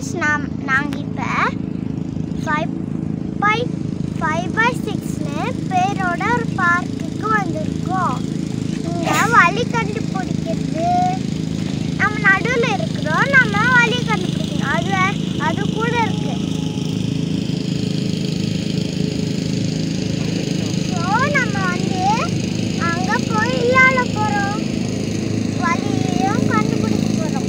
Friends நாம் நாங்கள் இப்போ ஃபைவ் பை ஃபைவ் பை சிக்ஸ்னு பேரோட ஒரு பார்க்குக்கு வந்திருக்கோம் இங்கே வழி கண்டுபிடிக்கிறது நம்ம நடுவில் இருக்கிறோம் நம்ம வழி கண்டுபிடிக்கணும் அது அது கூட இருக்கு ஸோ நம்ம வந்து அங்கே போய் இல்லாத போகிறோம் வழியையும் கண்டுபிடிக்க போகிறோம்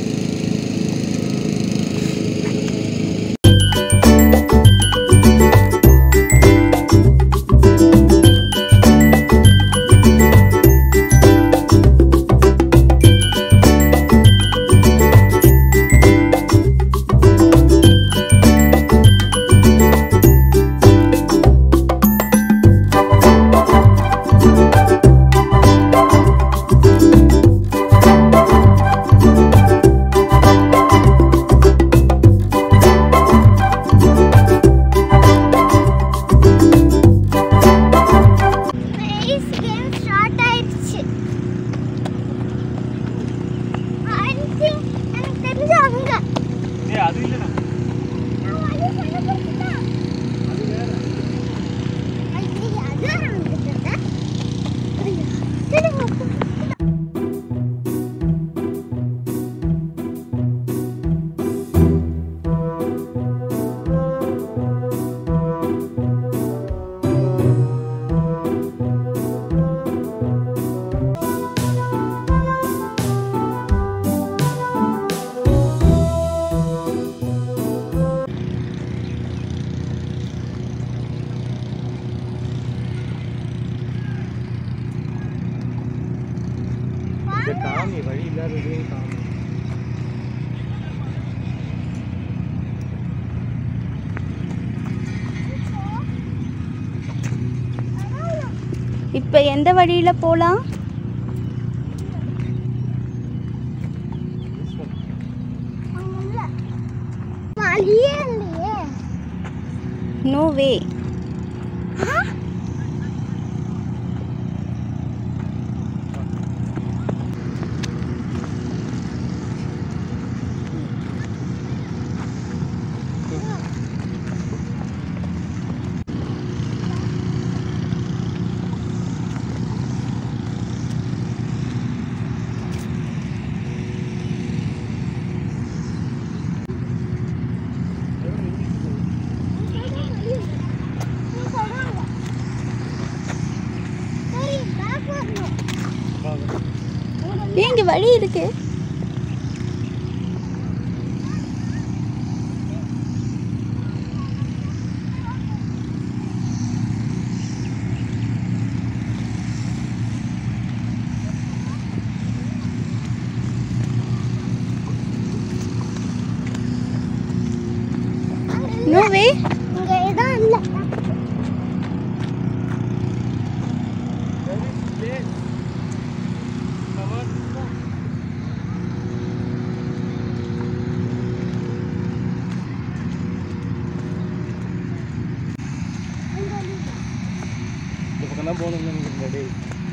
ரேஸ் கேம் ஸ்டார்ட் ஆயிடுச்சு I think எனக்கு தெரிஞ்சு அங்க ஏய் அது இல்லடா நான் வழி கண்டுபிடிச்சிட்டேன். அது வேற ஐயோ, அதான் நான் வந்துட்டேன். ஐயோ, திரும்ப போ. இது காமி வழி இல்லாததையும் காமி இப்போ எந்த வழியில் போகலாம் அங்க இல்ல. வழியே இல்லையே நோ வே சரி பேக் வரணும் ஏன் இங்கே வழி இருக்கு நோ வே இங்க எதுவும் இல்ல இந்த பக்கம் தான் போகணும்னு நினைக்கிறேன் டேய்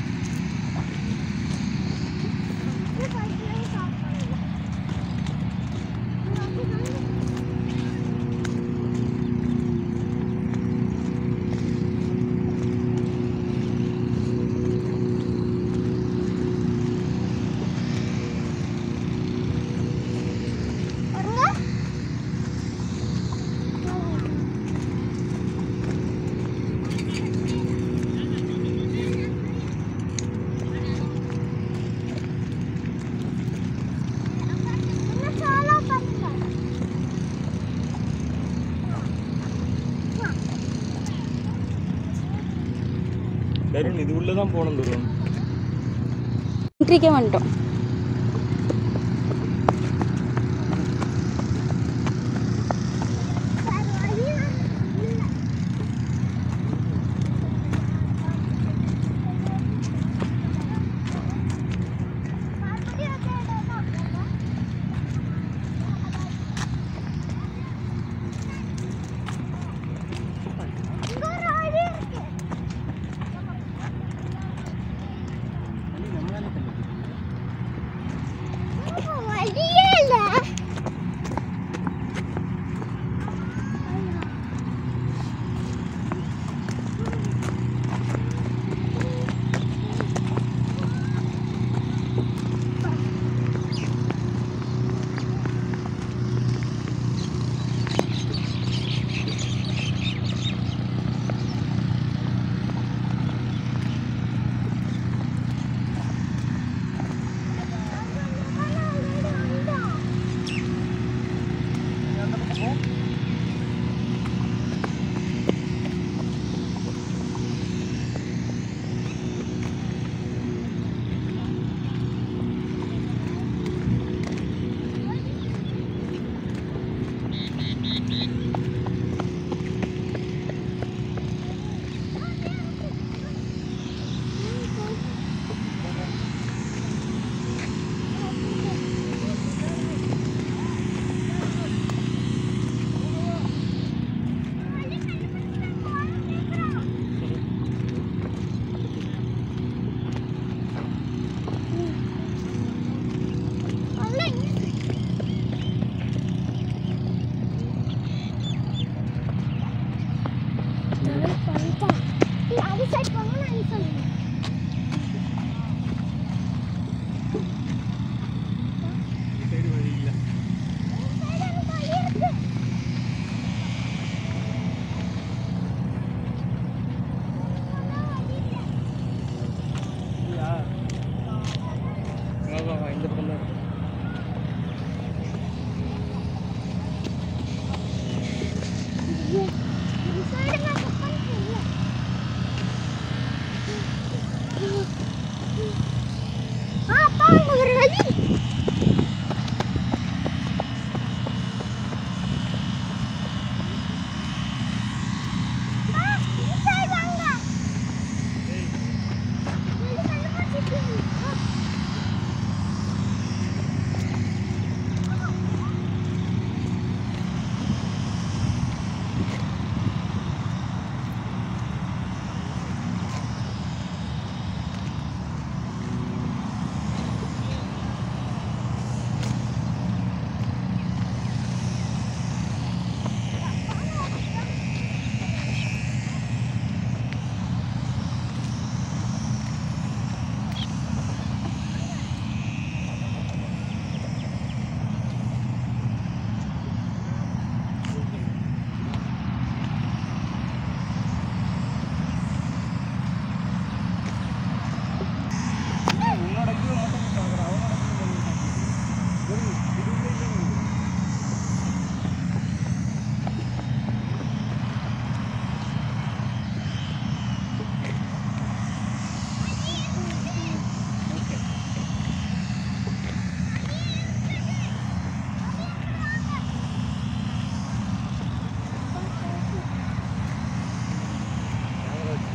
தருண் இது உள்ள தான் போகணும் தருண் என்ட்ரிக்கே வந்துட்டோம் அது சைட் போங்க நான் இது சொல்லுங்க சைடு வழி இல்லை இல்லையா வா வா வா இந்த பக்கம் தான் இருக்கு அப்பா அங்க ஒரு வழி ஆ, இந்த side வாங்க. இது கண்டுபிடிச்சிட்டீங்க. உன்னோட queue மட்டும் பார்க்குறேன் அவனோட queue மட்டும் பார்க்குறேன். வெறும் இதுவுமே இல்லை இங்க. ஓகே கேமரா வச்சு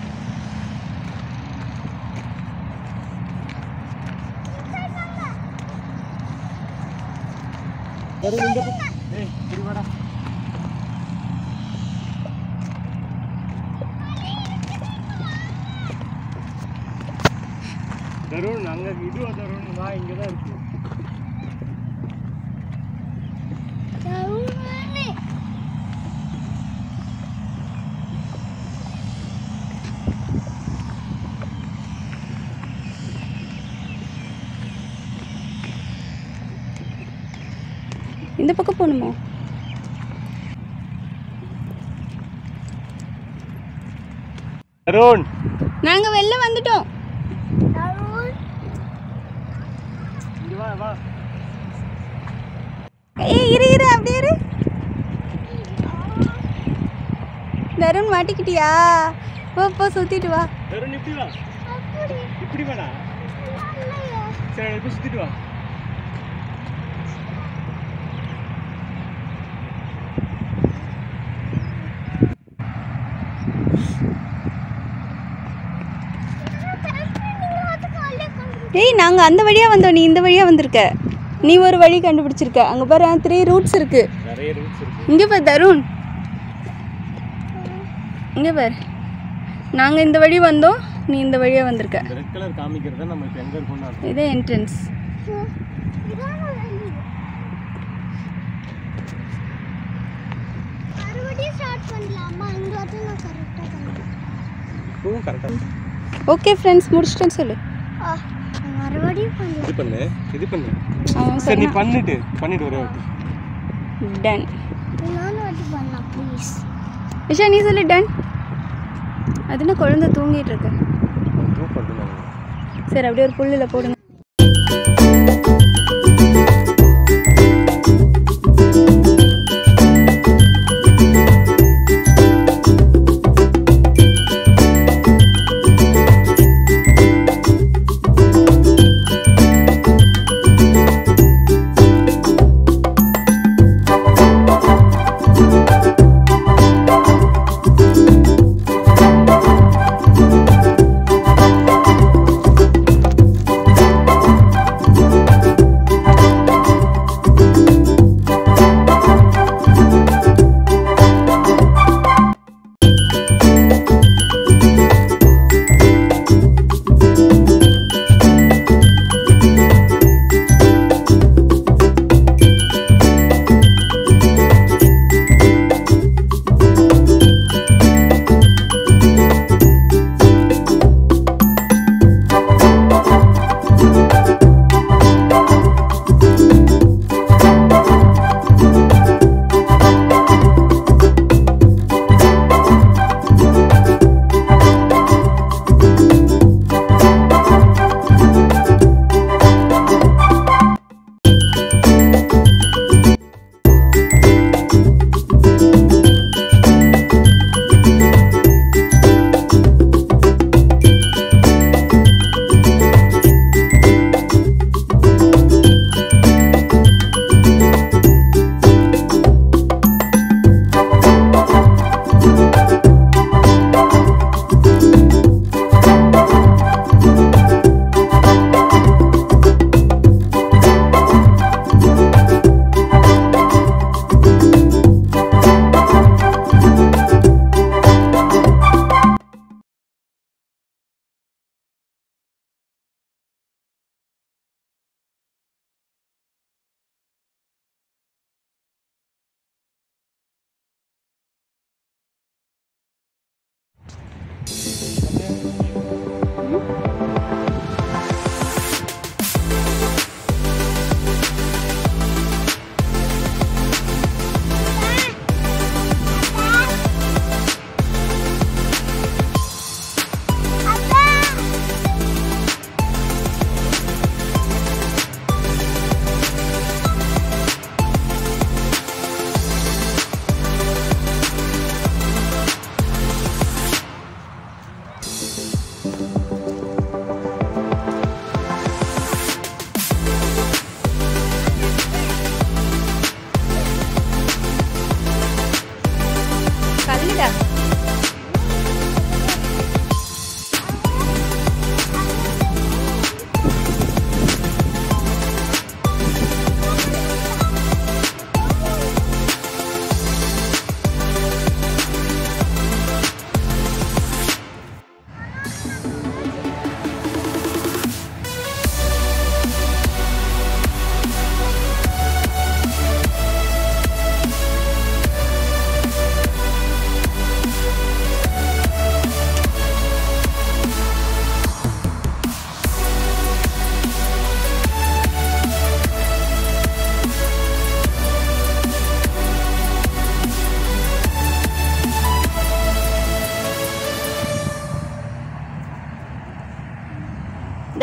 வரும் இந்த பக்கம். ஏய் இப்படி வாடா தருண் அங்க இதுவா தருண் வா இங்க தான் இருக்கு தருணே. இந்த பக்கம் போகணுமோ தருண் நாங்கள் வெளில வந்துட்டோம் தருண். இங்க வா வா ஏய் இரு இரு அப்படியே இரு தருண் மாட்டிக்கிட்டியா போ போ சுற்றிட்டு வா தருண் இப்படி வா அப்படி இப்படி வாடா இல்லையே. சரி இப்படி சுத்திட்டு வா நீங்க வந்து காலையில கொண்டு ஏய் நாங்கள் அந்த வழியாக வந்தோம் நீ இந்த வழியாக வந்திருக்க நீ ஒரு வழி கண்டுபிடிச்சிருக்க அங்கே பாரு த்ரீ ரூட்ஸ் இருக்கு நிறைய ரூட்ஸ் இருக்கு இங்கே பாரு தருண் இங்கே பாரு நாங்கள் இந்த வழி வந்தோம் நீ இந்த வழியாக வந்திருக்க இந்த ரெட் கலர் காமிக்கிறத நம்ம இப்போ எங்க இருக்கோம்னு அர்த்தம் இதே என்ட்ரன்ஸ் இதான வழி. மறுபடியும் ஸ்டார்ட் பண்ணலாமா இங்க வந்து நான் கரெக்டா பண்ணுறேன் இப்பவும் கரெக்டாக ஓகே ஃப்ரெண்ட்ஸ் முடிச்சிட்டேன்னு சொல்லு மறுபடியும் பண்ணலாம் இது பண்ணு இது பண்ணு அவன் சரி நீ சொன்னான் பண்ணிட்டு பண்ணிட்டு ஒரே வாட்டி டன் இன்னொன்று வாட்டி பண்ணலாம் ப்ளீஸ் விஷா நீ சொல்லு டன் அது என்ன குழந்தை தூங்கிட்டு இருக்கு தூக்கம் சரி அப்படியே ஒரு புல்லில் போடுங்க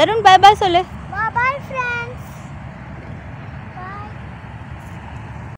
தருண் பாய் பாய் சொல்லு